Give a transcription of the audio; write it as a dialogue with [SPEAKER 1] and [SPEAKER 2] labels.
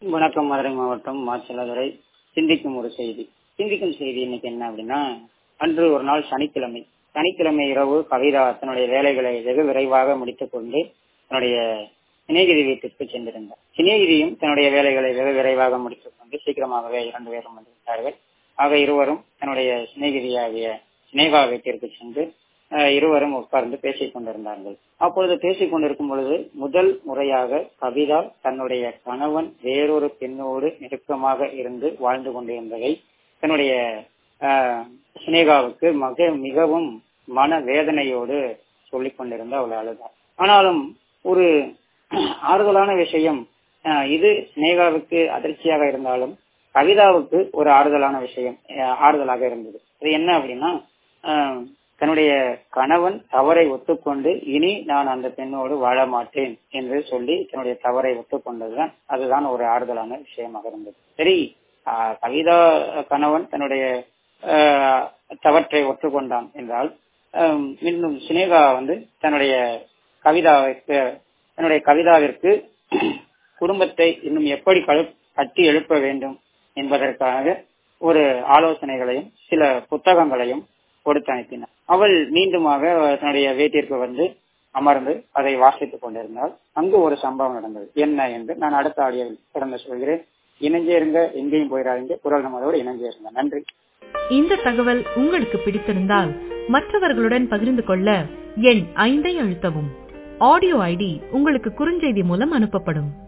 [SPEAKER 1] வணக்கம் மதுரை மாவட்டம் மாச்சலதுறை சிந்திக்கும் ஒரு செய்தி சிந்திக்கும் செய்தி இன்னைக்கு என்ன அப்படின்னா அன்று ஒரு நாள் சனிக்கிழமை சனிக்கிழமை இரவு கவிதா தன்னுடைய வேலைகளை வெகு விரைவாக முடித்துக் கொண்டு தன்னுடைய சிநேகிதி வீட்டிற்கு சென்றிருந்தார் சிநேகிதியும் தன்னுடைய வேலைகளை வெகு விரைவாக முடித்துக் கொண்டு சீக்கிரமாகவே இரண்டு பேரும் வந்துவிட்டார்கள் ஆக இருவரும் தன்னுடைய சிநேகிதியாகிய சினேகா வீட்டிற்கு சென்று அஹ், இருவரும் உட்கார்ந்து பேசிக் கொண்டிருந்தார்கள் அப்பொழுது பேசிக் கொண்டிருக்கும் பொழுது முதல் முறையாக கவிதா தன்னுடைய கணவன் வேறொரு பெண்ணோடு நெருக்கமாக இருந்து வாழ்ந்து கொண்டிருந்ததை தன்னுடைய அஹ், சினேகாவுக்கு மக மிகவும் மன வேதனையோடு சொல்லிக் கொண்டிருந்த அவள் அழுதார் ஆனாலும் ஒரு ஆறுதலான விஷயம் அஹ், இது சினேகாவுக்கு அதிர்ச்சியாக இருந்தாலும் கவிதாவுக்கு ஒரு ஆறுதலான விஷயம் அஹ், ஆறுதலாக இருந்தது அது என்ன அப்படின்னா அஹ், தன்னுடைய கணவன் தவறை ஒத்துக்கொண்டு இனி நான் அந்த பெண்ணோடு வாழ மாட்டேன் என்று சொல்லி தன்னுடைய தவறை ஒத்துக்கொண்டதுதான் அதுதான் ஒரு ஆறுதலான விஷயமாக இருந்தது சரி ஆஹ், கவிதா கணவன் தன்னுடைய ஆஹ், தவற்றை ஒத்துக்கொண்டான் என்றால் ஆஹ், இன்னும் சினேகா வந்து தன்னுடைய கவிதாவிற்கு தன்னுடைய கவிதாவிற்கு குடும்பத்தை இன்னும் எப்படி கழு- கட்டி எழுப்ப வேண்டும் என்பதற்காக ஒரு ஆலோசனைகளையும் சில புத்தகங்களையும் கொடுத்து அனுப்பினார் அவள் மீண்டுமாக தன்னுடைய வீட்டிற்கு வந்து அமர்ந்து அதை வாசித்துக் கொண்டிருந்தால் அங்கு ஒரு சம்பவம் நடந்தது என்ன என்று நான் அடுத்த ஆடியோவில் தொடர்ந்து சொல்கிறேன் இணைஞ்சே இருங்க எங்கேயும் போயிடாதீங்க குரல் நம்மளோடு இணைஞ்சே இருங்க நன்றி
[SPEAKER 2] இந்த தகவல் உங்களுக்கு பிடித்திருந்தால் மற்றவர்களுடன் பகிர்ந்து கொள்ள எண் ஐந்தை அழுத்தவும் ஆடியோ ஐடி உங்களுக்கு குறுஞ்செய்தி மூலம் அனுப்பப்படும்